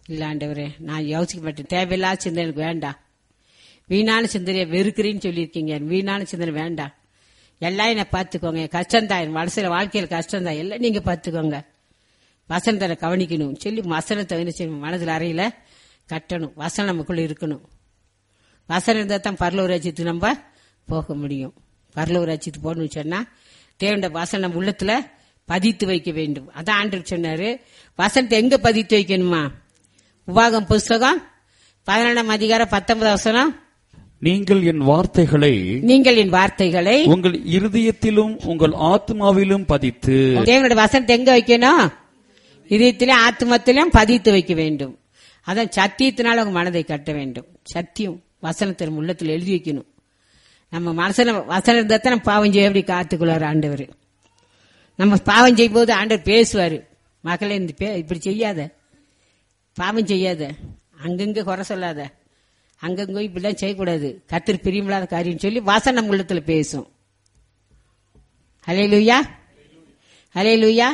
இல்ல ஆண்டவரே நான் யோசிக்க மாட்டேன் தேவையில்லாத சிந்தனை எனக்கு வேண்டாம் வீணான சிந்தனையை வெறுக்கிறேன்னு சொல்லியிருக்கீங்க வீணான சிந்தனை வேண்டாம் எல்லாம் என்ன பார்த்துக்கோங்க என் கஷ்டம்தான் என் மனசுல வாழ்க்கையில் கஷ்டம்தான் எல்லாம் நீங்க பார்த்துக்கோங்க வசனத்தை கவனிக்கணும் சொல்லி வசனத்தை என்ன செய்யணும் மனதில் அறையில கட்டணும் வசனம் நமக்குள்ள இருக்கணும் வசனம் இருந்தால் தான் பரலூர் ராஜ்யத்துக்கு நம்ம போக முடியும் பரலூர் ராஜ்யத்துக்கு போகணும்னு சொன்னா தேவண்ட வசனம் நம்ம உள்ளத்துல பதித்து வைக்க வேண்டும் அதான் ஆண்டவர் சொன்னாரு வசனத்தை எங்க பதித்து வைக்கணுமா உபாகம் புஸ்தகம் பதினொன்றாம் அதிகாரம் பத்தொன்பது வசனம் நீங்கள் என் வார்த்தைகளை நீங்கள் என் வார்த்தைகளை உங்கள் இருதயத்திலும் உங்கள் ஆத்மாவிலும் பதித்து தேவனுடைய வசனத்தை எங்க வைக்கணும் இதயத்திலும் ஆத்மத்திலும் பதித்து வைக்க வேண்டும் அதான் சத்தியத்தினால உங்க மனதை கட்ட வேண்டும் சத்தியம் வசனத்தின் உள்ளத்தில் எழுதி வைக்கணும் நம்ம மனசுல வசனம் இருந்தா தான் நம்ம பாவம் செய்ய எப்படி காத்துக்குள்ளார் ஆண்டவர் நம்ம பாவம் செய்யும் போது ஆண்டவர் பேசுவாரு மகளே இந்த பே- இப்படி செய்யாத பாவம் செய்யாத அங்கங்க குறை சொல்லாத அங்கங்க இப்படிலாம் செய்யக்கூடாது கத்திரி பிரியமில்லாத காரியம் சொல்லி வாசனை நம்ம உள்ளத்துல பேசும் ஹலே லூயா ஹலே லூயா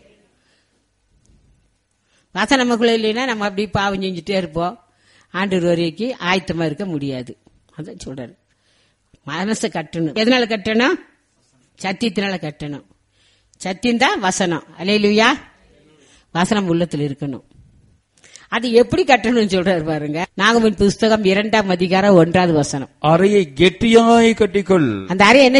வாசனை நமக்குள்ள இல்லைன்னா நம்ம அப்படி பாவம் செஞ்சுட்டே இருப்போம் ஆண்டு வரைக்கும் ஆயத்தமா இருக்க முடியாது அதான் சொல்றாரு மனசை கட்டணும் எதனால கட்டணும் சத்தியத்தினால கட்டணும் சத்தியம் தான் வசனம் அலையிலுயா வசனம் உள்ளத்தில் இருக்கணும் அது எப்படி கட்டணும்னு சொல்றாரு பாருங்க நாகமின் புஸ்தகம் இரண்டாம் அதிகாரம் ஒன்றாவது வசனம் அறையை கெட்டியாய் கட்டிக்கொள் அந்த அறை என்ன